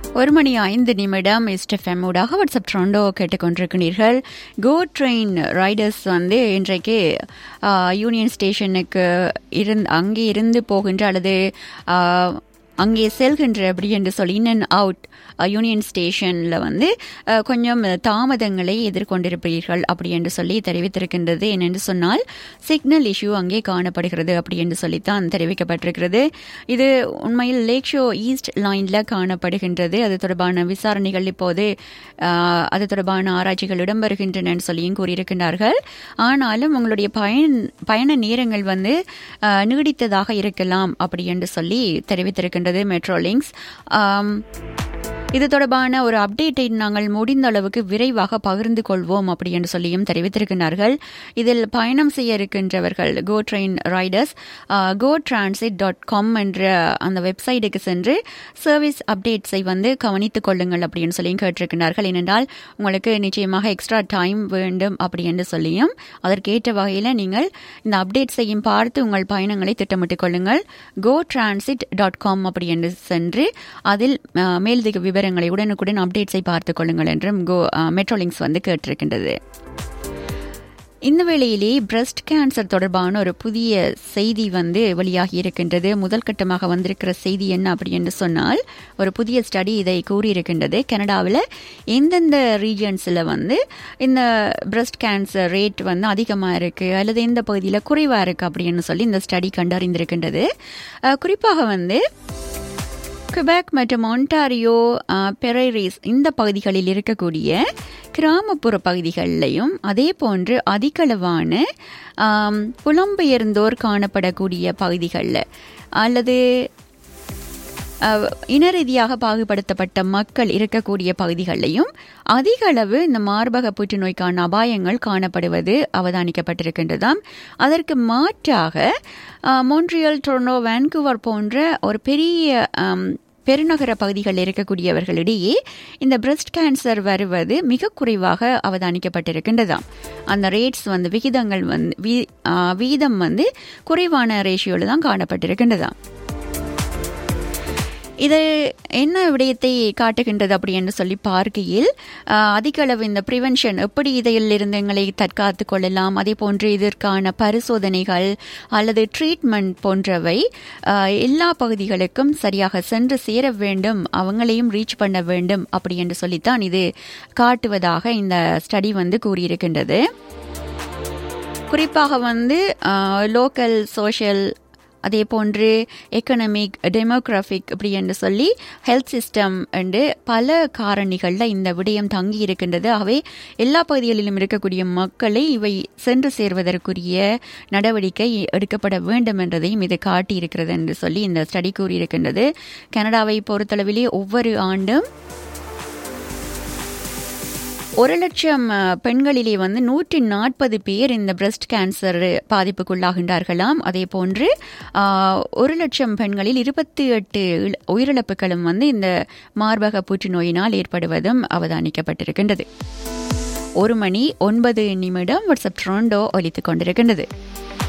ஒரு மணி ஐந்து நிமிடம் எஸ்டெஃப்எம் ஊடாக வாட்ஸ்அப் ட்ரோண்டோ கேட்டுக்கொண்டிருக்கிறீர்கள் கோ ட்ரெயின் ரைடர்ஸ் வந்து இன்றைக்கு ஆ, யூனியன் ஸ்டேஷனுக்கு இருந் அங்கே இருந்து போகின்ற அல்லது ஆ, அங்கே செல்கின்ற அப்படி என்று சொல்லி இன் அண்ட் அவுட் யூனியன் ஸ்டேஷனில் வந்து ஆ, கொஞ்சம் தாமதங்களை எதிர்கொண்டிருப்பீர்கள் அப்படி என்று சொல்லி தெரிவித்திருக்கின்றது என்னென்று சொன்னால் சிக்னல் இஷ்யூ அங்கே காணப்படுகிறது அப்படி என்று சொல்லித்தான் தெரிவிக்கப்பட்டிருக்கிறது இது உண்மையில் லேக் ஷோ ஈஸ்ட் லைனில் காணப்படுகின்றது அது தொடர்பான விசாரணைகள் இப்போது ஆ, அது தொடர்பான ஆராய்ச்சிகள் இடம்பெறுகின்றன சொல்லியும் கூறியிருக்கின்றார்கள் ஆனாலும் உங்களுடைய பயன் பயண நேரங்கள் வந்து ஆ, நீடித்ததாக இருக்கலாம் அப்படி என்று சொல்லி தெரிவித்திருக்கின்றது மெட்ரோ லிங்க்ஸ் ஆம், இது தொடர்பான ஒரு அப்டேட்டை நாங்கள் முடிந்த அளவுக்கு விரைவாக பகிர்ந்து கொள்வோம் அப்படி என்று சொல்லியும் தெரிவித்திருக்கிறார்கள் இதில் பயணம் செய்ய இருக்கின்றவர்கள் Go train riders Go transit dot com என்ற அந்த வெப்சைட்டுக்கு சென்று சர்வீஸ் அப்டேட்ஸை வந்து கவனித்துக் கொள்ளுங்கள் அப்படின்னு சொல்லியும் கேட்டிருக்கிறார்கள் ஏனென்றால் உங்களுக்கு நிச்சயமாக எக்ஸ்ட்ரா டைம் வேண்டும் அப்படி என்று சொல்லியும் அதற்கேற்ற வகையில் நீங்கள் இந்த அப்டேட்ஸையும் பார்த்து உங்கள் பயணங்களை திட்டமிட்டுக் கொள்ளுங்கள் கோ டிரான்சிட் டாட் காம் அப்படி என்று சென்று அதில் அஹ், மேலதிக விவரங்களை உடனுக்குடன் அப்டேட்ஸை பார்த்துக் கொள்ளுங்கள் என்றும் கோ மெட்ரோலிங்ஸ் வந்து கேட்டிருக்கின்றது இந்த வேளையிலே பிரஸ்ட் கேன்சர் தொடர்பான ஒரு புதிய செய்தி வந்து வெளியாகி இருக்கின்றது முதல் கட்டமாக வந்திருக்கிற செய்தி என்ன அப்படி என்று சொன்னால் ஒரு புதிய ஸ்டடி இதை கூறியிருக்கின்றது கனடாவில் எந்தெந்த ரீஜன்ஸில் வந்து இந்த பிரஸ்ட் கேன்சர் ரேட் வந்து அதிகமாக இருக்குது அல்லது எந்த பகுதியில் குறைவாக இருக்குது அப்படின்னு சொல்லி இந்த ஸ்டடி கண்டறிந்திருக்கின்றது அஹ், குறிப்பாக வந்து குபேக் மற்றும் ஒன்டாரியோ பெரைரீஸ் இந்த பகுதிகளில் இருக்கக்கூடிய கிராமப்புற பகுதிகளிலையும் அதே போன்று அதிகளவான ஆம், புலம்பெயர்ந்தோர் காணப்படக்கூடிய பகுதிகளில் அல்லது அஹ், இன ரீதியாக பாகுபடுத்தப்பட்ட மக்கள் இருக்கக்கூடிய பகுதிகளிலையும் அதிக அளவு இந்த மார்பக புற்றுநோய்க்கான அபாயங்கள் காணப்படுவது அவதானிக்கப்பட்டிருக்கின்றதாம் அதற்கு மாற்றாக அஹ், மோன்ட்ரியல் டொர்னோ வான்கூவர் போன்ற ஒரு பெரிய அம், பெருநகர பகுதிகளில் இருக்கக்கூடியவர்களிடையே இந்த பிரஸ்ட் கேன்சர் வருவது மிக குறைவாக அவதானிக்கப்பட்டிருக்கின்றதாம் அந்த ரேட்ஸ் வந்து விகிதங்கள் வந்து வீ- ஆ, வீதம் வந்து குறைவான ரேஷியோவில் தான் காணப்பட்டிருக்கின்றதாம் இது என்ன விடயத்தை காட்டுகின்றது அப்படி என்று சொல்லி பார்க்கையில் ஆஹ், அதிக அளவு இந்த ப்ரிவென்ஷன் எப்படி இதில் இருந்து எங்களை தற்காத்து கொள்ளலாம் அதே போன்று இதற்கான பரிசோதனைகள் அல்லது ட்ரீட்மெண்ட் போன்றவை ஆஹ், எல்லா பகுதிகளுக்கும் சரியாக சென்று சேர வேண்டும் அவங்களையும் ரீச் பண்ண வேண்டும் அப்படி என்று சொல்லித்தான் இது காட்டுவதாக இந்த ஸ்டடி வந்து கூறியிருக்கின்றது குறிப்பாக வந்து லோக்கல் சோஷியல் அதே போன்று எக்கனாமிக் டெமோகிராஃபிக் இப்படி என்று சொல்லி ஹெல்த் சிஸ்டம் என்று பல காரணிகளில் இந்த விடயம் தங்கி இருக்கின்றது ஆகவே எல்லா பகுதிகளிலும் இருக்கக்கூடிய மக்களை இவை சென்று சேர்வதற்குரிய நடவடிக்கை எடுக்கப்பட வேண்டும் என்றதையும் இது காட்டியிருக்கிறது என்று சொல்லி இந்த ஸ்டடி கூறியிருக்கின்றது கனடாவை பொறுத்தளவிலே ஒவ்வொரு ஆண்டும் ஒரு லட்சம் அஹ், பெண்களிலே வந்து நூற்றி நாற்பது பேர் இந்த பிரஸ்ட் கேன்சர் பாதிப்புக்குள்ளாகின்றார்களாம் அதே போன்று ஆஹ், ஒரு லட்சம் பெண்களில் இருபத்தி எட்டு இழ- உயிரிழப்புகளும் வந்து இந்த மார்பக புற்றுநோயினால் ஏற்படுவதும் அவதானிக்கப்பட்டிருக்கின்றது ஒரு மணி ஒன்பது நிமிடம் வாட்ஸ்அப் ட்ரோண்டோ ஒலித்துக் கொண்டிருக்கின்றது